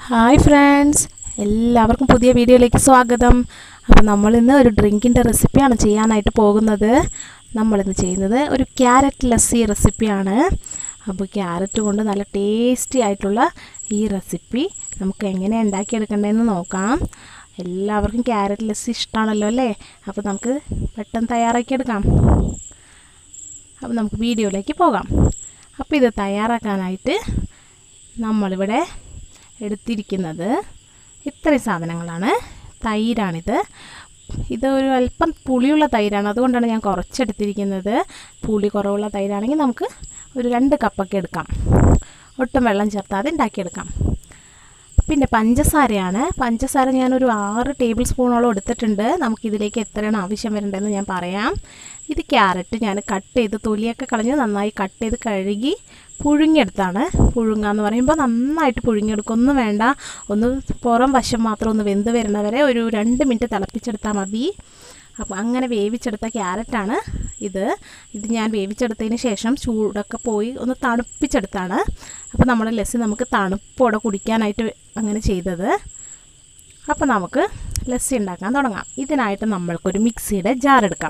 hi friends എല്ലാവർക്കും പുതിയ വീഡിയോയിലേക്ക് സ്വാഗതം അപ്പോൾ നമ്മളിന്ന് ഒരു ഡ്രിങ്കിൻ്റെ റെസിപ്പിയാണ് ചെയ്യാനായിട്ട് പോകുന്നത് നമ്മളിന്ന് ചെയ്യുന്നത് ഒരു ക്യാരറ്റ് ലസ്സി റെസിപ്പിയാണ് അപ്പോൾ ക്യാരറ്റ് കൊണ്ട് നല്ല ടേസ്റ്റി ആയിട്ടുള്ള ഈ റെസിപ്പി നമുക്ക് എങ്ങനെ ഉണ്ടാക്കിയെടുക്കേണ്ടതെന്ന് നോക്കാം എല്ലാവർക്കും ക്യാരറ്റ് ലസ്സി ഇഷ്ടമാണല്ലോ അല്ലേ അപ്പോൾ നമുക്ക് പെട്ടെന്ന് തയ്യാറാക്കിയെടുക്കാം അപ്പോൾ നമുക്ക് വീഡിയോയിലേക്ക് പോകാം അപ്പോൾ ഇത് തയ്യാറാക്കാനായിട്ട് നമ്മളിവിടെ എടുത്തിരിക്കുന്നത് ഇത്രയും സാധനങ്ങളാണ് തൈരാണിത് ഇത് ഒരു അല്പം പുളിയുള്ള തൈരാണ് അതുകൊണ്ടാണ് ഞാൻ കുറച്ചെടുത്തിരിക്കുന്നത് പുളി കുറവുള്ള തൈരാണെങ്കിൽ നമുക്ക് ഒരു രണ്ട് കപ്പൊക്കെ എടുക്കാം ഒട്ടും വെള്ളം ചേർത്താതെ ഉണ്ടാക്കിയെടുക്കാം പിന്നെ പഞ്ചസാരയാണ് പഞ്ചസാര ഞാനൊരു ആറ് ടേബിൾ സ്പൂണോളം എടുത്തിട്ടുണ്ട് നമുക്കിതിലേക്ക് എത്രയാണ് ആവശ്യം വരേണ്ടതെന്ന് ഞാൻ പറയാം ഇത് ക്യാരറ്റ് ഞാൻ കട്ട് ചെയ്ത് തൊലിയൊക്കെ കളഞ്ഞ് നന്നായി കട്ട് ചെയ്ത് കഴുകി പുഴുങ്ങിയെടുത്താണ് പുഴുങ്ങുക എന്ന് പറയുമ്പോൾ നന്നായിട്ട് പുഴുങ്ങിയെടുക്കൊന്നും വേണ്ട ഒന്ന് പുറം വശം മാത്രം ഒന്ന് വെന്ത് വരുന്നവരെ ഒരു രണ്ട് മിനിറ്റ് തിളപ്പിച്ചെടുത്താൽ മതി അപ്പോൾ അങ്ങനെ വേവിച്ചെടുത്ത ക്യാരറ്റാണ് ഇത് ഇത് ഞാൻ വേവിച്ചെടുത്തതിന് ശേഷം ചൂടൊക്കെ പോയി ഒന്ന് തണുപ്പിച്ചെടുത്താണ് അപ്പോൾ നമ്മുടെ ലസ്സി നമുക്ക് തണുപ്പോടെ കുടിക്കാനായിട്ട് അങ്ങനെ ചെയ്തത് അപ്പോൾ നമുക്ക് ലസ്സി ഉണ്ടാക്കാൻ തുടങ്ങാം ഇതിനായിട്ട് നമ്മൾക്കൊരു മിക്സിയുടെ ജാർ എടുക്കാം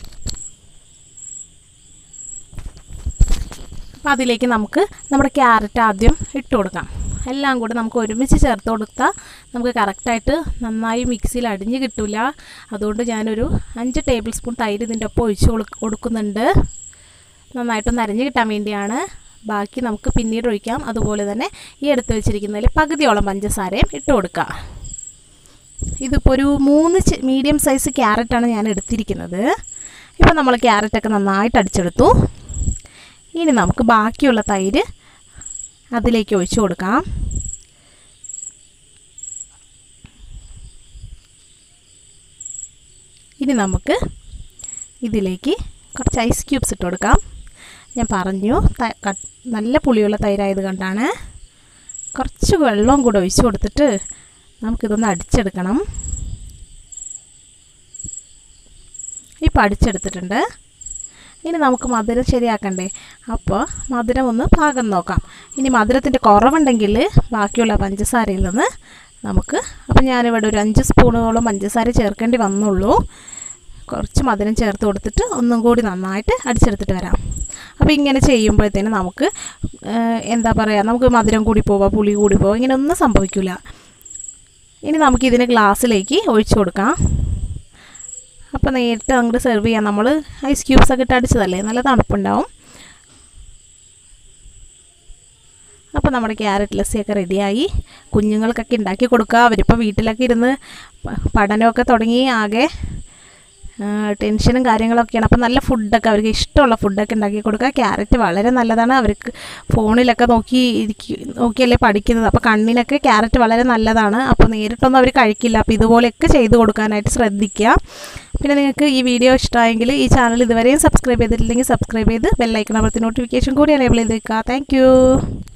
അപ്പോൾ അതിലേക്ക് നമുക്ക് നമ്മുടെ ക്യാരറ്റ് ആദ്യം ഇട്ട് കൊടുക്കാം എല്ലാം കൂടെ നമുക്ക് ഒരുമിച്ച് ചേർത്ത് കൊടുത്താൽ നമുക്ക് കറക്റ്റായിട്ട് നന്നായി മിക്സിയിൽ അടിഞ്ഞ് കിട്ടില്ല അതുകൊണ്ട് ഞാനൊരു അഞ്ച് ടേബിൾ സ്പൂൺ തൈര് ഇതിൻ്റെ ഒപ്പം ഒഴിച്ച് കൊടുക്കുന്നുണ്ട് നന്നായിട്ടൊന്ന് അരിഞ്ഞ് കിട്ടാൻ വേണ്ടിയാണ് ബാക്കി നമുക്ക് പിന്നീട് ഒഴിക്കാം അതുപോലെ തന്നെ ഈ എടുത്ത് വെച്ചിരിക്കുന്നതിൽ പകുതിയോളം പഞ്ചസാരയും ഇട്ട് കൊടുക്കുക ഇതിപ്പോൾ ഒരു മൂന്ന് മീഡിയം സൈസ് ക്യാരറ്റാണ് ഞാൻ എടുത്തിരിക്കുന്നത് ഇപ്പോൾ നമ്മൾ ക്യാരറ്റൊക്കെ നന്നായിട്ട് അടിച്ചെടുത്തു ഇനി നമുക്ക് ബാക്കിയുള്ള തൈര് അതിലേക്ക് ഒഴിച്ചു കൊടുക്കാം ഇനി നമുക്ക് ഇതിലേക്ക് കുറച്ച് ഐസ് ക്യൂബ്സ് ഇട്ട് കൊടുക്കാം ഞാൻ പറഞ്ഞു നല്ല പുളിയുള്ള തൈരായത് കൊണ്ടാണ് കുറച്ച് വെള്ളവും കൂടെ ഒഴിച്ചു കൊടുത്തിട്ട് നമുക്കിതൊന്ന് അടിച്ചെടുക്കണം ഇപ്പോൾ അടിച്ചെടുത്തിട്ടുണ്ട് ഇനി നമുക്ക് മധുരം ശരിയാക്കണ്ടേ അപ്പോൾ മധുരം ഒന്ന് പാകം നോക്കാം ഇനി മധുരത്തിൻ്റെ കുറവുണ്ടെങ്കിൽ ബാക്കിയുള്ള പഞ്ചസാരയിൽ നിന്ന് നമുക്ക് അപ്പം ഞാനിവിടെ ഒരു അഞ്ച് സ്പൂണോളം പഞ്ചസാര ചേർക്കേണ്ടി വന്നുള്ളൂ കുറച്ച് മധുരം ചേർത്ത് കൊടുത്തിട്ട് ഒന്നും കൂടി നന്നായിട്ട് അടിച്ചെടുത്തിട്ട് വരാം അപ്പോൾ ഇങ്ങനെ ചെയ്യുമ്പോഴത്തേനും നമുക്ക് എന്താ പറയുക നമുക്ക് മധുരം കൂടി പോവുക പുളി കൂടി പോവുക ഇങ്ങനെ ഒന്നും സംഭവിക്കില്ല ഇനി നമുക്കിതിന് ഗ്ലാസ്സിലേക്ക് ഒഴിച്ചു കൊടുക്കാം അപ്പോൾ നേരിട്ട് അങ്ങോട്ട് സെർവ് ചെയ്യാം നമ്മൾ ഐസ് ക്യൂബ്സ് ഒക്കെ ഇട്ട് അടിച്ചതല്ലേ നല്ല തണുപ്പുണ്ടാവും അപ്പോൾ നമ്മുടെ ക്യാരറ്റ് ലസ്സിയൊക്കെ റെഡിയായി കുഞ്ഞുങ്ങൾക്കൊക്കെ ഉണ്ടാക്കി കൊടുക്കുക അവരിപ്പോൾ വീട്ടിലൊക്കെ ഇരുന്ന് പഠനമൊക്കെ തുടങ്ങി ആകെ ടെൻഷനും കാര്യങ്ങളൊക്കെയാണ് അപ്പോൾ നല്ല ഫുഡൊക്കെ അവർക്ക് ഇഷ്ടമുള്ള ഫുഡൊക്കെ ഉണ്ടാക്കി കൊടുക്കുക ക്യാരറ്റ് വളരെ നല്ലതാണ് അവർക്ക് ഫോണിലൊക്കെ നോക്കി ഇരിക്കും നോക്കിയല്ലേ പഠിക്കുന്നത് അപ്പോൾ കണ്ണിനൊക്കെ ക്യാരറ്റ് വളരെ നല്ലതാണ് അപ്പോൾ നേരിട്ടൊന്നും അവർ കഴിക്കില്ല അപ്പോൾ ഇതുപോലെയൊക്കെ ചെയ്ത് കൊടുക്കാനായിട്ട് ശ്രദ്ധിക്കുക പിന്നെ നിങ്ങൾക്ക് ഈ വീഡിയോ ഇഷ്ടമായെങ്കിൽ ഈ ചാനൽ ഇതുവരെയും സബ്സ്ക്രൈബ് ചെയ്തിട്ടില്ലെങ്കിൽ സബ്സ്ക്രൈബ് ചെയ്ത് ബെല്ലൈക്കൺ അമർത്തി നോട്ടിഫിക്കേഷൻ കൂടി എനേബിൾ ചെയ്ത് വെക്കുക താങ്ക്